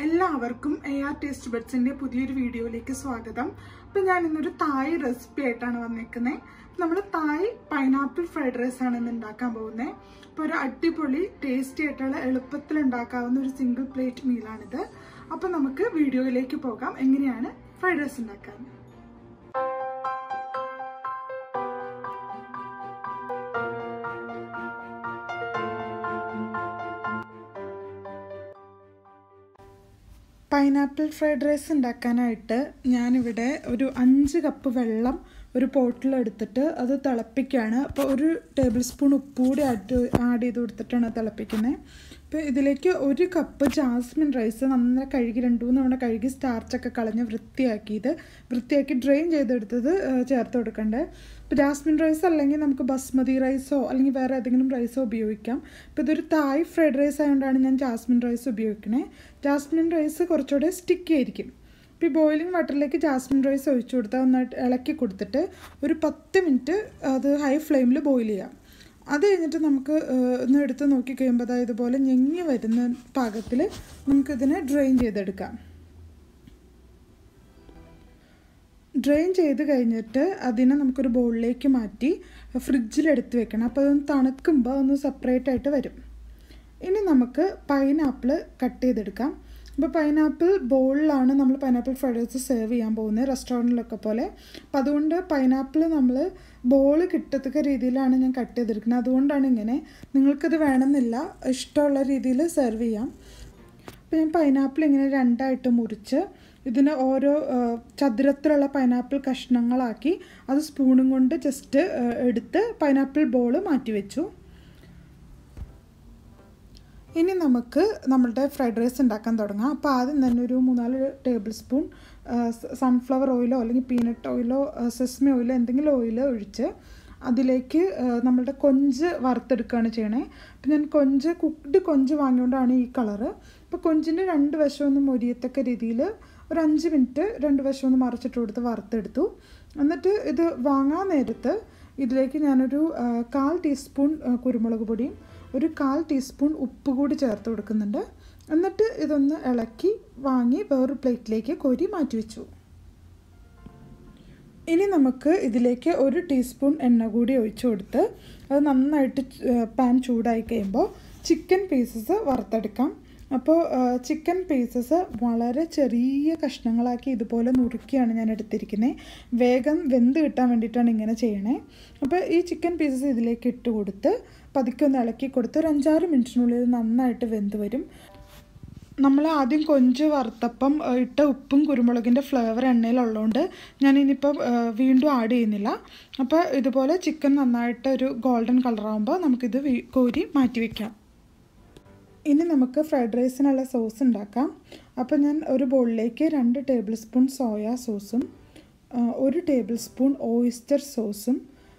എല്ലാവർക്കും A R taste ബഡ്സിന്റെ പുതിയൊരു വീഡിയോയിലേക്ക് സ്വാഗതം അപ്പം ഞാൻ ഇന്നൊരു തായ് റെസിപ്പി ആയിട്ടാണ് വന്നേക്കുന്നത് നമ്മൾ തായ് പൈനാപ്പിൾ ഫ്രൈഡ് റൈസ് ആണ് ഇന്ന് ഉണ്ടാക്കാൻ പോകുന്നത് അപ്പോൾ ഒരു അടിപൊളി ടേസ്റ്റി ആയിട്ടുള്ള എളുപ്പത്തിൽ ഉണ്ടാക്കാവുന്ന ഒരു സിംഗിൾ പ്ലേറ്റ് മീലാണിത് അപ്പം നമുക്ക് വീഡിയോയിലേക്ക് പോകാം എങ്ങനെയാണ് ഫ്രൈഡ് റൈസ് ഉണ്ടാക്കാൻ പൈനാപ്പിൾ ഫ്രൈഡ് റൈസ് ഉണ്ടാക്കാനായിട്ട് ഞാനിവിടെ ഒരു അഞ്ച് കപ്പ് വെള്ളം ഒരു പോട്ടിൽ എടുത്തിട്ട് അത് തിളപ്പിക്കുകയാണ് അപ്പോൾ ഒരു ടേബിൾ സ്പൂൺ ഉപ്പ് കൂടി ആഡ് ആഡ് ചെയ്ത് കൊടുത്തിട്ടാണ് തിളപ്പിക്കുന്നത് അപ്പോൾ ഇതിലേക്ക് ഒരു കപ്പ് ജാസ്മിൻ റൈസ് നന്നായി കഴുകി രണ്ട് മൂന്ന് തവണ കഴുകി സ്റ്റാർച്ചൊക്കെ കളഞ്ഞ് വൃത്തിയാക്കിയത് വൃത്തിയാക്കി ഡ്രെയിൻ ചെയ്തെടുത്തത് ചേർത്ത് കൊടുക്കണ്ടേ ഇപ്പോൾ ജാസ്മിൻ റൈസ് അല്ലെങ്കിൽ നമുക്ക് ബസ്മതി റൈസോ അല്ലെങ്കിൽ വേറെ ഏതെങ്കിലും റൈസോ ഉപയോഗിക്കാം ഇപ്പോൾ ഇതൊരു തായ് ഫ്രൈഡ് റൈസ് ആയതുകൊണ്ടാണ് ഞാൻ ജാസ്മിൻ റൈസ് ഉപയോഗിക്കണേ ജാസ്മിൻ റൈസ് കുറച്ചുകൂടെ സ്റ്റിക്കി ആയിരിക്കും ഇപ്പോൾ ഈ ബോയിലിംഗ് വാട്ടറിലേക്ക് ജാസ്മിൻ റൈസ് ഒഴിച്ചു കൊടുത്താൽ ഒന്നായിട്ട് ഇളക്കി കൊടുത്തിട്ട് ഒരു പത്ത് മിനിറ്റ് അത് ഹൈ ഫ്ലെയിമിൽ ബോയിൽ ചെയ്യാം അത് കഴിഞ്ഞിട്ട് നമുക്ക് ഒന്ന് എടുത്ത് നോക്കി കഴിയുമ്പോൾ അതായത് ഇതുപോലെ ഞെങ്ങി വരുന്ന പാകത്തിൽ നമുക്കിതിനെ ഡ്രെയിൻ ചെയ്തെടുക്കാം ഡ്രെയിൻ ചെയ്ത് കഴിഞ്ഞിട്ട് അതിനെ നമുക്കൊരു ബൗളിലേക്ക് മാറ്റി ഫ്രിഡ്ജിലെടുത്ത് വെക്കണം അപ്പോൾ അതൊന്ന് തണുക്കുമ്പോൾ ഒന്ന് സെപ്പറേറ്റ് ആയിട്ട് വരും ഇനി നമുക്ക് പൈനാപ്പിൾ കട്ട് ചെയ്തെടുക്കാം അപ്പോൾ പൈനാപ്പിൾ ബോളിലാണ് നമ്മൾ പൈനാപ്പിൾ ഫ്രൈഡ് റൈസ് സെർവ് ചെയ്യാൻ പോകുന്നത് റെസ്റ്റോറൻറ്റിലൊക്കെ പോലെ അപ്പം അതുകൊണ്ട് പൈനാപ്പിൾ നമ്മൾ ബോൾ കിട്ടത്തക്ക രീതിയിലാണ് ഞാൻ കട്ട് ചെയ്തെടുക്കുന്നത് അതുകൊണ്ടാണ് ഇങ്ങനെ നിങ്ങൾക്കത് വേണമെന്നില്ല ഇഷ്ടമുള്ള രീതിയിൽ സെർവ് ചെയ്യാം അപ്പോൾ ഞാൻ പൈനാപ്പിൾ ഇങ്ങനെ രണ്ടായിട്ട് മുറിച്ച് ഇതിന് ഓരോ ചതുരത്തിലുള്ള പൈനാപ്പിൾ കഷ്ണങ്ങളാക്കി അത് സ്പൂണും കൊണ്ട് ജസ്റ്റ് എടുത്ത് പൈനാപ്പിൾ ബോൾ മാറ്റി വെച്ചു ഇനി നമുക്ക് നമ്മളുടെ ഫ്രൈഡ് റൈസ് ഉണ്ടാക്കാൻ തുടങ്ങാം അപ്പോൾ ആദ്യം തന്നെ ഒരു മൂന്നാല് ടേബിൾ സ്പൂൺ സൺഫ്ലവർ ഓയിലോ അല്ലെങ്കിൽ പീനട്ട് ഓയിലോ സെസ്മി ഓയിലോ എന്തെങ്കിലും ഓയിൽ ഒഴിച്ച് അതിലേക്ക് നമ്മളുടെ കൊഞ്ച് വറുത്തെടുക്കുകയാണ് ചെയ്യണേ അപ്പം ഞാൻ കൊഞ്ച് കുക്ക്ഡ് കൊഞ്ച് വാങ്ങിയോണ്ടാണ് ഈ കളറ് അപ്പോൾ കൊഞ്ചിൻ്റെ രണ്ട് വശം ഒന്ന് മൊരിയത്തക്ക രീതിയിൽ ഒരു അഞ്ച് മിനിറ്റ് രണ്ട് വശം ഒന്ന് മറിച്ചിട്ട് കൊടുത്ത് വറുത്തെടുത്തു എന്നിട്ട് ഇത് വാങ്ങാൻ നേരത്ത് ഇതിലേക്ക് ഞാനൊരു കാൽ ടീസ്പൂൺ കുരുമുളക് പൊടിയും ഒരു കാൽ ടീസ്പൂൺ ഉപ്പ് കൂടി ചേർത്ത് കൊടുക്കുന്നുണ്ട് എന്നിട്ട് ഇതൊന്ന് ഇളക്കി വാങ്ങി വേറൊരു പ്ലേറ്റിലേക്ക് കോരി മാറ്റി വെച്ചു ഇനി നമുക്ക് ഇതിലേക്ക് ഒരു ടീസ്പൂൺ എണ്ണ കൂടി ഒഴിച്ചു കൊടുത്ത് അത് നന്നായിട്ട് പാൻ ചൂടായി കഴിയുമ്പോൾ ചിക്കൻ പീസസ് വറുത്തെടുക്കാം അപ്പോൾ ചിക്കൻ പീസസ് വളരെ ചെറിയ കഷ്ണങ്ങളാക്കി ഇതുപോലെ നുറുക്കിയാണ് ഞാൻ എടുത്തിരിക്കുന്നത് വേഗം വെന്ത് കിട്ടാൻ വേണ്ടിയിട്ടാണ് ഇങ്ങനെ ചെയ്യണേ അപ്പോൾ ഈ ചിക്കൻ പീസസ് ഇതിലേക്ക് ഇട്ട് കൊടുത്ത് പതുക്കെ ഒന്ന് ഇളക്കി കൊടുത്ത് ഒരു അഞ്ചാറ് മിനിറ്റിനുള്ളിൽ നന്നായിട്ട് വെന്ത് വരും നമ്മൾ ആദ്യം കൊഞ്ച് വറുത്തപ്പം ഇട്ട ഉപ്പും കുരുമുളകിൻ്റെ ഫ്ലേവർ എണ്ണയിലുള്ളതുകൊണ്ട് ഞാൻ ഇനിയിപ്പം വീണ്ടും ആഡ് ചെയ്യുന്നില്ല അപ്പോൾ ഇതുപോലെ ചിക്കൻ നന്നായിട്ട് ഒരു ഗോൾഡൻ കളറാകുമ്പോൾ നമുക്കിത് കോരി മാറ്റി വയ്ക്കാം ഇനി നമുക്ക് ഫ്രൈഡ് റൈസിനുള്ള സോസ് ഉണ്ടാക്കാം അപ്പോൾ ഞാൻ ഒരു ബൗളിലേക്ക് രണ്ട് ടേബിൾ സ്പൂൺ സോയാ സോസും ഒരു ടേബിൾ സ്പൂൺ ഓയിസ്റ്റർ സോസും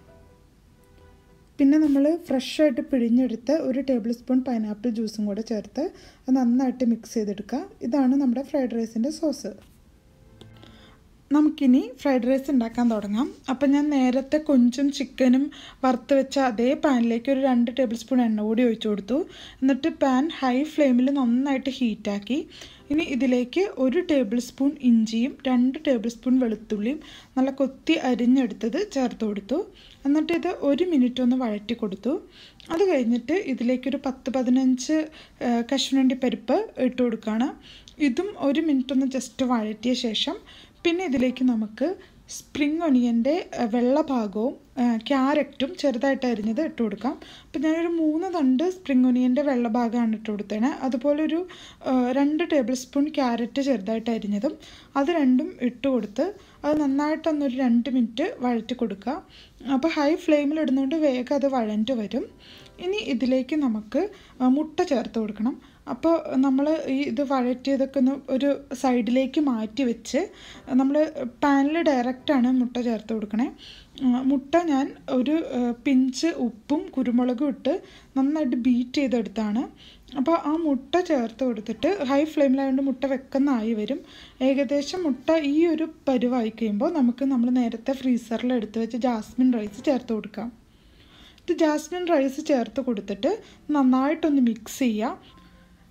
പിന്നെ നമ്മൾ ഫ്രഷായിട്ട് പിഴിഞ്ഞെടുത്ത് ഒരു ടേബിൾ സ്പൂൺ പൈനാപ്പിൾ ജ്യൂസും കൂടെ ചേർത്ത് അത് നന്നായിട്ട് മിക്സ് ചെയ്തെടുക്കുക ഇതാണ് നമ്മുടെ ഫ്രൈഡ് റൈസിൻ്റെ സോസ് നമുക്കിനി ഫ്രൈഡ് റൈസ് ഉണ്ടാക്കാൻ തുടങ്ങാം അപ്പം ഞാൻ നേരത്തെ കൊഞ്ചും ചിക്കനും വറുത്ത് വെച്ച അതേ പാനിലേക്ക് ഒരു രണ്ട് ടേബിൾ സ്പൂൺ എണ്ണ കൂടി ഒഴിച്ചു കൊടുത്തു എന്നിട്ട് പാൻ ഹൈ ഫ്ലെയിമിൽ നന്നായിട്ട് ഹീറ്റാക്കി ഇനി ഇതിലേക്ക് ഒരു ടേബിൾ സ്പൂൺ ഇഞ്ചിയും രണ്ട് ടേബിൾ സ്പൂൺ വെളുത്തുള്ളിയും നല്ല കൊത്തി അരിഞ്ഞെടുത്തത് ചേർത്ത് കൊടുത്തു എന്നിട്ട് ഇത് ഒരു മിനിറ്റ് ഒന്ന് വഴറ്റി കൊടുത്തു അത് കഴിഞ്ഞിട്ട് ഇതിലേക്കൊരു പത്ത് പതിനഞ്ച് കശുവണ്ടി പരിപ്പ് ഇട്ട് കൊടുക്കുകയാണ് ഇതും ഒരു മിനിറ്റ് ഒന്ന് ജസ്റ്റ് വഴറ്റിയ ശേഷം പിന്നെ ഇതിലേക്ക് നമുക്ക് സ്പ്രിങ് ഒണിയൻ്റെ വെള്ള ഭാഗവും ക്യാരറ്റും ചെറുതായിട്ട് അരിഞ്ഞത് ഇട്ട് കൊടുക്കാം അപ്പം ഞാനൊരു മൂന്ന് തണ്ട് സ്പ്രിങ് ഒണിയൻ്റെ വെള്ള ഭാഗമാണ് ഇട്ട് കൊടുത്തത് അതുപോലെ ഒരു രണ്ട് ടേബിൾ സ്പൂൺ ക്യാരറ്റ് ചെറുതായിട്ട് അരിഞ്ഞതും അത് രണ്ടും ഇട്ട് കൊടുത്ത് അത് നന്നായിട്ടൊന്നൊരു രണ്ട് മിനിറ്റ് വഴറ്റി കൊടുക്കുക അപ്പോൾ ഹൈ ഫ്ലെയിമിൽ ഇടുന്നതുകൊണ്ട് വേഗം അത് വഴഞ്ഞു വരും ഇനി ഇതിലേക്ക് നമുക്ക് മുട്ട ചേർത്ത് കൊടുക്കണം അപ്പോൾ നമ്മൾ ഈ ഇത് വഴറ്റിയതൊക്കെ ഒന്ന് ഒരു സൈഡിലേക്ക് മാറ്റി വെച്ച് നമ്മൾ പാനിൽ ഡയറക്റ്റാണ് മുട്ട ചേർത്ത് കൊടുക്കണേ മുട്ട ഞാൻ ഒരു പിഞ്ച് ഉപ്പും കുരുമുളകും ഇട്ട് നന്നായിട്ട് ബീറ്റ് ചെയ്തെടുത്താണ് അപ്പോൾ ആ മുട്ട ചേർത്ത് കൊടുത്തിട്ട് ഹൈ ഫ്ലെയിമിലായതുകൊണ്ട് മുട്ട വെക്കുന്നതായി വരും ഏകദേശം മുട്ട ഈ ഒരു പരുവായി കഴിയുമ്പോൾ നമുക്ക് നമ്മൾ നേരത്തെ ഫ്രീസറിൽ എടുത്ത് വെച്ച് ജാസ്മിൻ റൈസ് ചേർത്ത് കൊടുക്കാം ഇത് ജാസ്മിൻ റൈസ് ചേർത്ത് കൊടുത്തിട്ട് നന്നായിട്ടൊന്ന് മിക്സ് ചെയ്യുക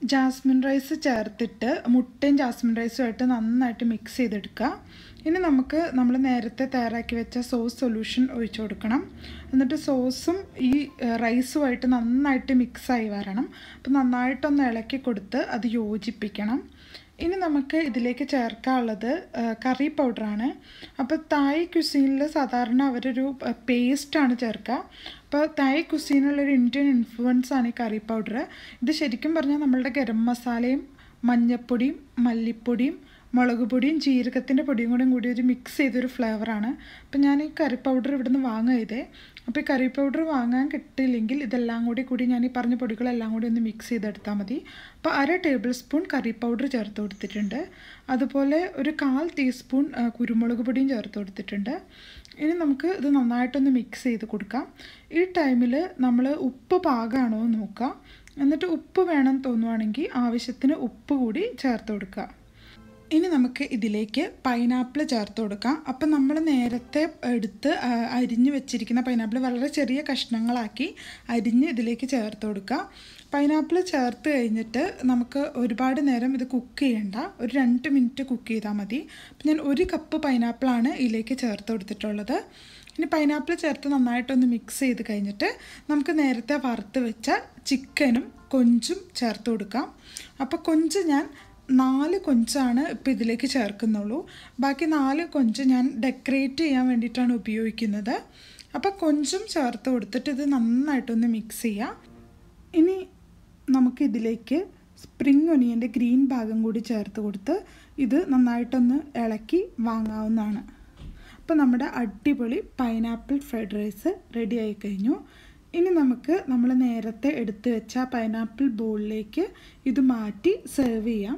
ജാസ്മിൻ റൈസ് ചേർത്തിട്ട് മുട്ടയും ജാസ്മിൻ റൈസുമായിട്ട് നന്നായിട്ട് മിക്സ് ചെയ്തെടുക്കുക ഇനി നമുക്ക് നമ്മൾ നേരത്തെ തയ്യാറാക്കി വെച്ച സോസ് സൊല്യൂഷൻ ഒഴിച്ചു കൊടുക്കണം എന്നിട്ട് സോസും ഈ റൈസുമായിട്ട് നന്നായിട്ട് മിക്സായി വരണം അപ്പോൾ നന്നായിട്ടൊന്ന് ഇളക്കി കൊടുത്ത് അത് യോജിപ്പിക്കണം ഇനി നമുക്ക് ഇതിലേക്ക് ചേർക്കാനുള്ളത് കറി പൗഡറാണ് അപ്പോൾ തായ് ക്യുസീനിൽ സാധാരണ അവരൊരു പേസ്റ്റാണ് ചേർക്കുക അപ്പോൾ തായ് കുസീനുള്ളൊരു ഇന്ത്യൻ ഇൻഫ്ലുവൻസ് ആണ് ഈ കറി പൗഡർ ഇത് ശരിക്കും പറഞ്ഞാൽ നമ്മളുടെ ഗരം മസാലയും മഞ്ഞൾപ്പൊടിയും മല്ലിപ്പൊടിയും മുളക് പൊടിയും ജീരകത്തിൻ്റെ പൊടിയും കൂടെ കൂടി ഒരു മിക്സ് ചെയ്തൊരു ഫ്ലേവറാണ് അപ്പം ഞാൻ ഈ കറി പൗഡർ ഇവിടുന്ന് വാങ്ങുക ചെയ്തേ അപ്പോൾ ഈ കറി പൗഡർ വാങ്ങാൻ കിട്ടിയില്ലെങ്കിൽ ഇതെല്ലാം കൂടി കൂടി ഞാൻ ഈ പറഞ്ഞ പൊടികളെല്ലാം കൂടി ഒന്ന് മിക്സ് ചെയ്തെടുത്താൽ മതി അപ്പോൾ അര ടേബിൾ സ്പൂൺ കറി പൗഡർ ചേർത്ത് കൊടുത്തിട്ടുണ്ട് അതുപോലെ ഒരു കാൽ ടീസ്പൂൺ കുരുമുളക് പൊടിയും ചേർത്ത് കൊടുത്തിട്ടുണ്ട് ഇനി നമുക്ക് ഇത് നന്നായിട്ടൊന്ന് മിക്സ് ചെയ്ത് കൊടുക്കാം ഈ ടൈമിൽ നമ്മൾ ഉപ്പ് പാകമാണോ എന്ന് നോക്കുക എന്നിട്ട് ഉപ്പ് വേണം തോന്നുവാണെങ്കിൽ ആവശ്യത്തിന് ഉപ്പ് കൂടി ചേർത്ത് കൊടുക്കുക ഇനി നമുക്ക് ഇതിലേക്ക് പൈനാപ്പിൾ ചേർത്ത് കൊടുക്കാം അപ്പം നമ്മൾ നേരത്തെ എടുത്ത് അരിഞ്ഞ് വെച്ചിരിക്കുന്ന പൈനാപ്പിൾ വളരെ ചെറിയ കഷ്ണങ്ങളാക്കി അരിഞ്ഞ് ഇതിലേക്ക് ചേർത്ത് കൊടുക്കുക പൈനാപ്പിൾ ചേർത്ത് കഴിഞ്ഞിട്ട് നമുക്ക് ഒരുപാട് നേരം ഇത് കുക്ക് ചെയ്യണ്ട ഒരു രണ്ട് മിനിറ്റ് കുക്ക് ചെയ്താൽ മതി അപ്പം ഞാൻ ഒരു കപ്പ് പൈനാപ്പിളാണ് ഇതിലേക്ക് ചേർത്ത് കൊടുത്തിട്ടുള്ളത് ഇനി പൈനാപ്പിൾ ചേർത്ത് നന്നായിട്ടൊന്ന് മിക്സ് ചെയ്ത് കഴിഞ്ഞിട്ട് നമുക്ക് നേരത്തെ വറുത്ത് വെച്ച ചിക്കനും കൊഞ്ചും ചേർത്ത് കൊടുക്കാം അപ്പോൾ കൊഞ്ച് ഞാൻ നാല് കൊഞ്ചാണ് ഇപ്പോൾ ഇതിലേക്ക് ചേർക്കുന്നുള്ളൂ ബാക്കി നാല് കൊഞ്ച് ഞാൻ ഡെക്കറേറ്റ് ചെയ്യാൻ വേണ്ടിയിട്ടാണ് ഉപയോഗിക്കുന്നത് അപ്പോൾ കൊഞ്ചും ചേർത്ത് കൊടുത്തിട്ട് ഇത് നന്നായിട്ടൊന്ന് മിക്സ് ചെയ്യാം ഇനി നമുക്കിതിലേക്ക് സ്പ്രിങ് ഒനിയൻ്റെ ഗ്രീൻ ഭാഗം കൂടി ചേർത്ത് കൊടുത്ത് ഇത് നന്നായിട്ടൊന്ന് ഇളക്കി വാങ്ങാവുന്നതാണ് അപ്പോൾ നമ്മുടെ അടിപൊളി പൈനാപ്പിൾ ഫ്രൈഡ് റൈസ് റെഡി ആയി കഴിഞ്ഞു ഇനി നമുക്ക് നമ്മൾ നേരത്തെ എടുത്തു വെച്ച പൈനാപ്പിൾ ബോളിലേക്ക് ഇത് മാറ്റി സെർവ് ചെയ്യാം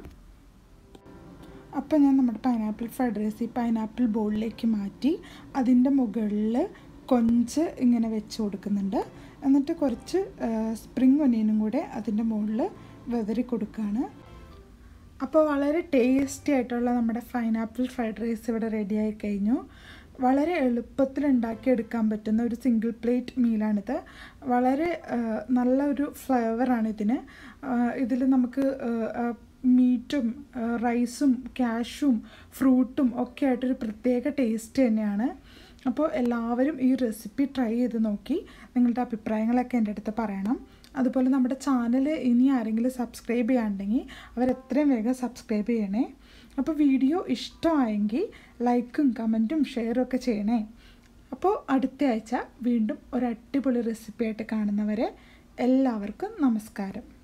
അപ്പോൾ ഞാൻ നമ്മുടെ പൈനാപ്പിൾ ഫ്രൈഡ് റൈസ് ഈ പൈനാപ്പിൾ ബോളിലേക്ക് മാറ്റി അതിൻ്റെ മുകളിൽ കൊഞ്ച് ഇങ്ങനെ വെച്ച് കൊടുക്കുന്നുണ്ട് എന്നിട്ട് കുറച്ച് സ്പ്രിങ് ഒനിയനും കൂടെ അതിൻ്റെ മുകളിൽ വെതറി കൊടുക്കുകയാണ് അപ്പോൾ വളരെ ടേസ്റ്റി ആയിട്ടുള്ള നമ്മുടെ പൈനാപ്പിൾ ഫ്രൈഡ് റൈസ് ഇവിടെ റെഡി ആയി കഴിഞ്ഞു വളരെ എളുപ്പത്തിൽ ഉണ്ടാക്കിയെടുക്കാൻ പറ്റുന്ന ഒരു സിംഗിൾ പ്ലേറ്റ് മീലാണിത് വളരെ നല്ല ഒരു ഫ്ലേവറാണ് ഇതിന് ഇതിൽ നമുക്ക് മീറ്റും റൈസും ക്യാഷും ഫ്രൂട്ടും ഒക്കെ ആയിട്ടൊരു പ്രത്യേക ടേസ്റ്റ് തന്നെയാണ് അപ്പോൾ എല്ലാവരും ഈ റെസിപ്പി ട്രൈ ചെയ്ത് നോക്കി നിങ്ങളുടെ അഭിപ്രായങ്ങളൊക്കെ എൻ്റെ അടുത്ത് പറയണം അതുപോലെ നമ്മുടെ ചാനൽ ഇനി ആരെങ്കിലും സബ്സ്ക്രൈബ് ചെയ്യാണ്ടെങ്കിൽ അവർ എത്രയും വേഗം സബ്സ്ക്രൈബ് ചെയ്യണേ അപ്പോൾ വീഡിയോ ഇഷ്ടമായെങ്കിൽ ലൈക്കും കമൻറ്റും ഷെയറും ഒക്കെ ചെയ്യണേ അപ്പോൾ അടുത്ത ആഴ്ച വീണ്ടും ഒരു അടിപൊളി റെസിപ്പി ആയിട്ട് കാണുന്നവരെ എല്ലാവർക്കും നമസ്കാരം